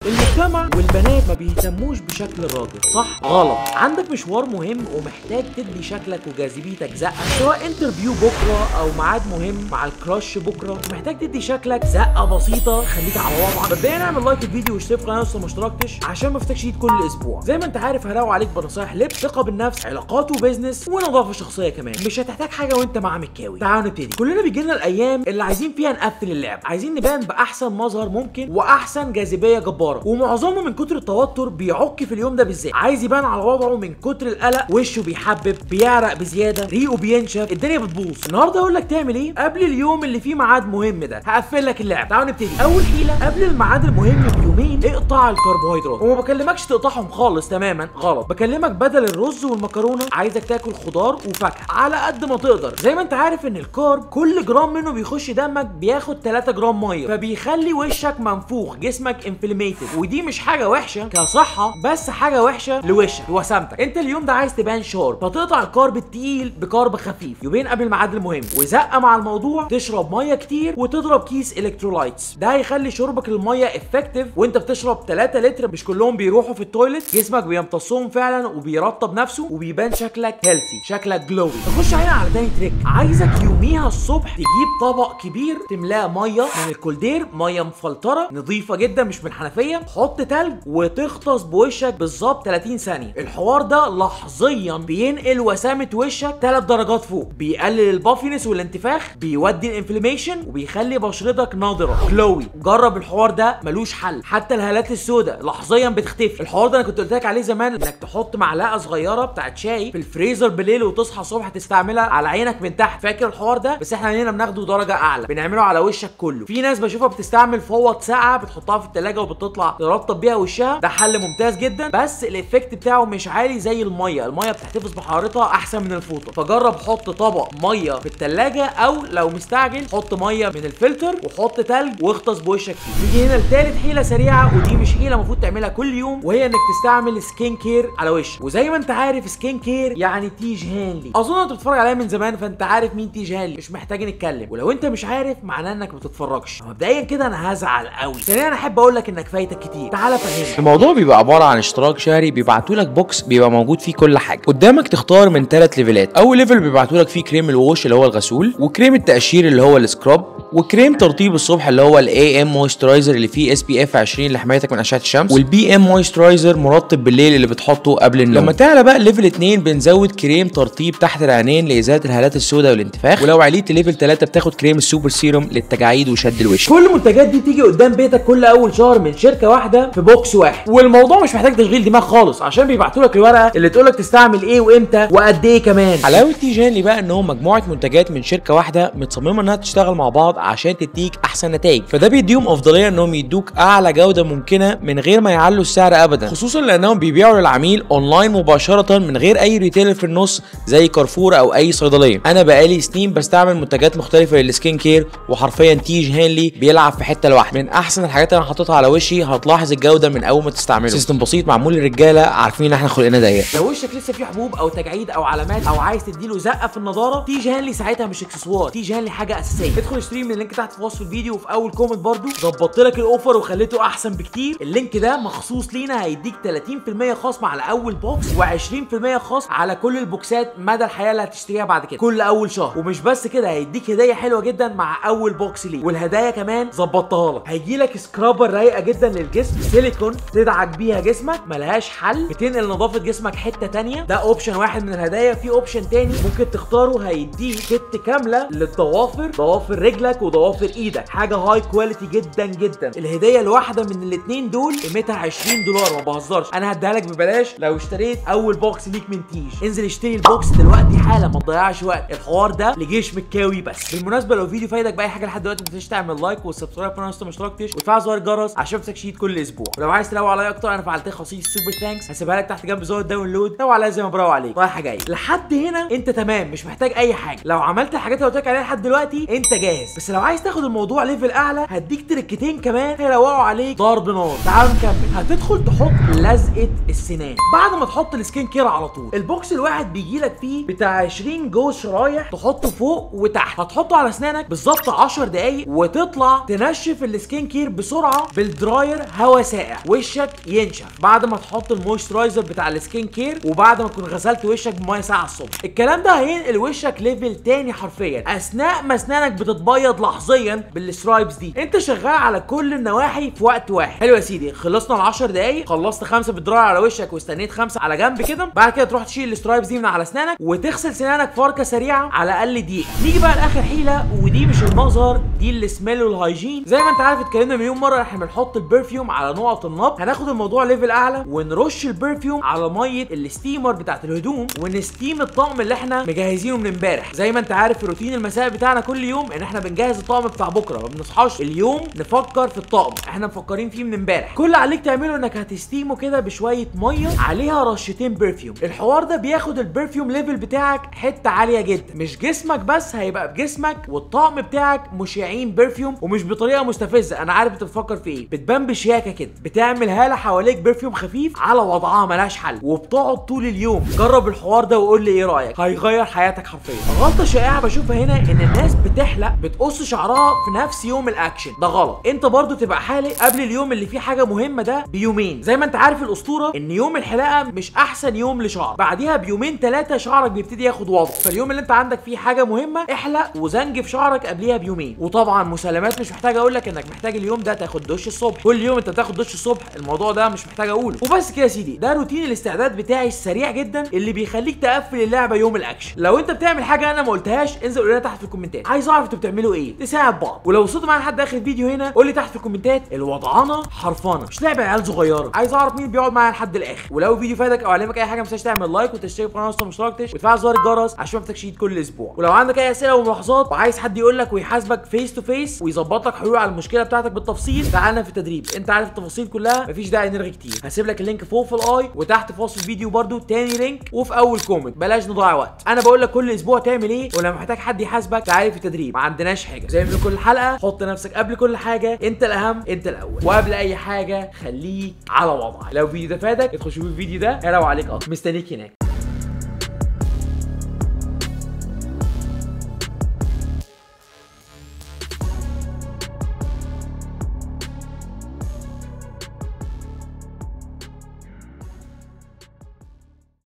المجتمع والبنات ما بيهتموش بشكل الراجل صح غلط عندك مشوار مهم ومحتاج تدي شكلك وجاذبيتك زقه سواء انترفيو بكره او ميعاد مهم مع الكراش بكره محتاج تدي شكلك زقه بسيطه خليك على وضعك مبدئيا اعمل لايك الفيديو واشترك في القناه لسه ما اشتركتش عشان ما افتكش جديد كل اسبوع زي ما انت عارف هروق عليك بنصايح لبس ثقه بالنفس علاقات وبزنس ونظافه شخصيه كمان مش هتحتاج حاجه وانت مع مكاوي تعالوا نبتدي كلنا بيجي لنا الايام اللي عايزين فيها نقفل اللعب عايزين نبان باحسن مظهر ممكن واحسن جاذبيه جباره ومعظمه من كتر التوتر بيعك في اليوم ده بالذات عايز يبان على وضعه من كتر القلق وشه بيحبب بيعرق بزياده ريقه بينشف الدنيا بتبوظ النهارده اقول لك تعمل ايه قبل اليوم اللي فيه ميعاد مهم ده هقفل لك اللعب تعالوا نبتدي اول حيله قبل الميعاد المهم بيومين اقطع الكربوهيدرات وما بكلمكش تقطعهم خالص تماما غلط بكلمك بدل الرز والمكرونه عايزك تاكل خضار وفاكهه على قد ما تقدر زي ما انت عارف ان الكارب كل جرام منه بيخش دمك بياخد 3 جرام ميه فبيخلي وشك منفوخ جسمك انفلاميتد ودي مش حاجه وحشه كصحه بس حاجه وحشه لوشك لوسامتك انت اليوم ده عايز تبان شارب فتقطع الكارب التقيل بكارب خفيف يومين قبل الميعاد المهم وزقه مع الموضوع تشرب ميه كتير وتضرب كيس الكترولايتس ده هيخلي شربك الميه افكتيف وانت بتشرب 3 لتر مش كلهم بيروحوا في التويلت جسمك بيمتصهم فعلا وبيرطب نفسه وبيبان شكلك هيلثي شكلك جلوي نخش هنا على تاني تريك عايزك يوميها الصبح تجيب طبق كبير تملاه ميه من الكولدير ميه مفلتره نظيفه جدا مش من الحنفيه حط تلج وتغطس بوشك بالظبط 30 ثانيه الحوار ده لحظيا بينقل وسامه وشك 3 درجات فوق بيقلل البافينس والانتفاخ بيودي الانفلاميشن وبيخلي بشرتك ناضره كلوي جرب الحوار ده ملوش حل حتى الهالات السوداء لحظيا بتختفي الحوار ده انا كنت قلت لك عليه زمان انك تحط معلقه صغيره بتاعت شاي في الفريزر بالليل وتصحى الصبح تستعملها على عينك من تحت فاكر الحوار ده بس احنا هنا بناخده درجه اعلى بنعمله على وشك كله في ناس بشوفها بتستعمل فوط ساقعه بتحطها في التلاجة وبتطلع ترطب بيها وشها ده حل ممتاز جدا بس الايفكت بتاعه مش عالي زي الميه الميه بتحتفظ بحرارتها احسن من الفوطه فجرب حط طبق ميه في التلاجة او لو مستعجل حط ميه من الفلتر وحط تلج واغطس بوشك فيه نيجي هنا لتالت حيله سريعه ودي مش حيله المفروض تعملها كل يوم وهي انك تستعمل سكين كير على وشك وزي ما انت عارف سكين كير يعني تيج هانلي اظن انت بتتفرج عليها من زمان فانت عارف مين تيج هانلي مش محتاج نتكلم ولو انت مش عارف معناه انك ما بتتفرجش مبدئيا كده انا هزعل قوي ثانيا انا احب اقول لك انك فايتك كتير تعالى فهمني الموضوع بيبقى عباره عن اشتراك شهري بيبعتوا لك بوكس بيبقى موجود فيه كل حاجه قدامك تختار من ثلاث ليفلات اول ليفل بيبعتوا لك فيه كريم الووش اللي هو الغسول وكريم التقشير اللي هو السكراب وكريم ترطيب الصبح اللي هو الاي ام مويسترايزر اللي فيه اس بي اف 20 لحمايتك من اشعه الشمس والبي ام مويسترايزر مرطب بالليل اللي بتحطه قبل النوم لما تعلى بقى ليفل 2 بنزود كريم ترطيب تحت العينين لازاله الهالات السوداء والانتفاخ ولو عليت ليفل 3 بتاخد كريم السوبر سيروم للتجاعيد وشد الوش كل المنتجات دي تيجي قدام بيتك كل اول شهر من شركه واحده في بوكس واحد والموضوع مش محتاج تشغيل دماغ خالص عشان بيبعتوا لك الورقه اللي تقول لك تستعمل ايه وامتى وقد ايه كمان حلاوه تي جانلي بقى ان هو مجموعه منتجات من شركه واحده متصممه انها تشتغل مع بعض عشان تديك احسن نتائج فده بيديهم افضليه انهم يدوك اعلى جوده ممكنه من غير ما يعلوا السعر ابدا خصوصا لانهم بيبيعوا للعميل اونلاين مباشره من غير اي ريتيلر في النص زي كارفور او اي صيدليه انا بقالي سنين بستعمل منتجات مختلفه للسكين كير وحرفيا تيج هانلي بيلعب في حته لوحده من احسن الحاجات اللي انا حاططها على وشي هتلاحظ الجوده من اول ما تستعمله سيستم بسيط معمول للرجاله عارفين ان احنا خلقنا ضيق لو وشك لسه فيه حبوب او تجاعيد او علامات او عايز تديله زقه في النضاره تيج هانلي ساعتها مش اكسسوار تيج هانلي حاجه اساسيه ادخل اشتري من اللينك تحت في وصف الفيديو وفي اول كومنت برضو ظبطت لك الاوفر وخليته احسن بكتير اللينك ده مخصوص لينا هيديك 30% خصم على اول بوكس و20% خصم على كل البوكسات مدى الحياه اللي هتشتريها بعد كده كل اول شهر ومش بس كده هيديك هديه حلوه جدا مع اول بوكس ليه والهدايا كمان ظبطتها لك هيجي لك سكرابر رايقه جدا للجسم سيليكون تدعك بيها جسمك ملهاش حل بتنقل نظافه جسمك حته تانية ده اوبشن واحد من الهدايا في اوبشن تاني ممكن تختاره هيديك كت كامله للضوافر ضوافر رجلك وضوافر ايدك حاجه هاي كواليتي جدا جدا الهديه الواحده من الاثنين دول قيمتها 20 دولار ما بهزرش انا هديها لك ببلاش لو اشتريت اول بوكس ليك من تيج انزل اشتري البوكس دلوقتي حالا ما تضيعش وقت الحوار ده لجيش مكاوي بس بالمناسبه لو الفيديو فايدك باي حاجه لحد دلوقتي ما تنساش تعمل لايك والسبسكرايب في القناه لسه ما اشتركتش وتفعل زر الجرس عشان ما تفوتكش كل اسبوع ولو عايز تروق عليا اكتر انا فعلت خاصيه سوبر ثانكس هسيبها لك تحت جنب زر الداونلود روق عليا زي ما بروق عليك رايحه جايه لحد هنا انت تمام مش محتاج اي حاجه لو عملت الحاجات اللي قلت لك عليها لحد دلوقتي انت جاهز بس لو عايز تاخد الموضوع ليفل اعلى هديك تركتين كمان هيروقوا عليك ضرب نار تعال نكمل هتدخل تحط لزقه السنان بعد ما تحط السكين كير على طول البوكس الواحد بيجي لك فيه بتاع 20 جوز شرايح تحطه فوق وتحت هتحطه على اسنانك بالظبط 10 دقايق وتطلع تنشف السكين كير بسرعه بالدراير دراير هواء ساقع وشك ينشف بعد ما تحط المويسترايزر بتاع السكين كير وبعد ما تكون غسلت وشك بميه ساقعه الصبح الكلام ده هينقل وشك ليفل تاني حرفيا اثناء ما اسنانك بتتبيض لحظيا بالسترايبس دي انت شغال على كل النواحي في وقت واحد حلو يا سيدي خلصنا ال 10 دقايق خلصت خمسه بالدراير على وشك واستنيت خمسه على جنب كده بعد كده تروح تشيل السترايبس دي من على اسنانك وتغسل سنانك فركه سريعه على الاقل دقيقه نيجي بقى لاخر حيله ودي مش المظهر دي السميل والهايجين زي ما انت عارف اتكلمنا مليون مره احنا بنحط البرفيوم على نقط النبض هناخد الموضوع ليفل اعلى ونرش البرفيوم على ميه الستيمر بتاعت الهدوم ونستيم الطقم اللي احنا مجهزينه من امبارح زي ما انت عارف في روتين المساء بتاعنا كل يوم ان احنا بنجهز الطقم بتاع بكره ما بنصحاش اليوم نفكر في الطقم احنا مفكرين فيه من امبارح كل اللي عليك تعمله انك هتستيمه كده بشويه ميه عليها رشتين برفيوم الحوار ده بياخد البرفيوم ليفل بتاعك حته عاليه جدا مش جسمك بس هيبقى بجسمك والطقم بتاعك مشعين برفيوم ومش بطريقه مستفزه انا عارف انت بتفكر في ايه بتبان بشياكه كده بتعمل هاله حواليك برفيوم خفيف على وضعها ملهاش حل وبتقعد طول اليوم جرب الحوار ده وقول لي ايه رايك هيغير حياتك حرفيا غلطه شائعه بشوفها هنا ان الناس بتحلق بتقص شعرها في نفس يوم الاكشن ده غلط انت برضو تبقى حالق قبل اليوم اللي فيه حاجه مهمه ده بيومين زي ما انت عارف الاسطوره ان يوم الحلاقه مش احسن يوم لشعر بعديها بيومين ثلاثه شعرك بيبتدي ياخد وضع فاليوم اللي انت عندك فيه حاجه مهمه احلق وزنجف شعرك قبليها بيومين وطبعا مسلمات مش محتاج اقول لك انك محتاج اليوم ده تاخد دش الصبح كل يوم انت بتاخد دش الصبح الموضوع ده مش محتاج اقوله وبس كده يا سيدي ده روتين الاستعداد بتاعي السريع جدا اللي بيخليك تقفل اللعبه يوم الاكشن لو انت بتعمل حاجه انا ما قلتهاش انزل قول لنا تحت في الكومنتات عايز اعرف انتوا بتعملوا ايه نساعد بعض ولو وصلت معانا لحد اخر الفيديو هنا قول لي تحت في الكومنتات الوضعانه حرفانه مش لعبه عيال صغيره عايز اعرف مين بيقعد معايا لحد الاخر ولو الفيديو فادك او علمك اي حاجه ما تنساش تعمل لايك وتشترك في القناه لو ما اشتركتش وتفعل زر الجرس عشان ما تشيد كل اسبوع ولو عندك اي اسئله وملاحظات وعايز حد يقول لك ويحاسبك فيس تو فيس ويظبط لك حلول على المشكله بتاعتك بالتفصيل تعالى في التدريب انت عارف التفاصيل كلها مفيش داعي نرغي كتير هسيب لك اللينك فوق في الاي وتحت في وصف الفيديو برده تاني لينك وفي اول كومنت بلاش نضيع وقت انا بقول لك كل اسبوع تعمل ايه ولما محتاج حد يحاسبك تعالى في التدريب ما عندناش حاجه زي ما كل حلقه حط نفسك قبل كل حاجه انت الاهم انت الاول وقبل اي حاجه خليك على وضعك لو الفيديو ده فادك ادخل شوف الفيديو ده هلا وعليك اكتر مستنيك هناك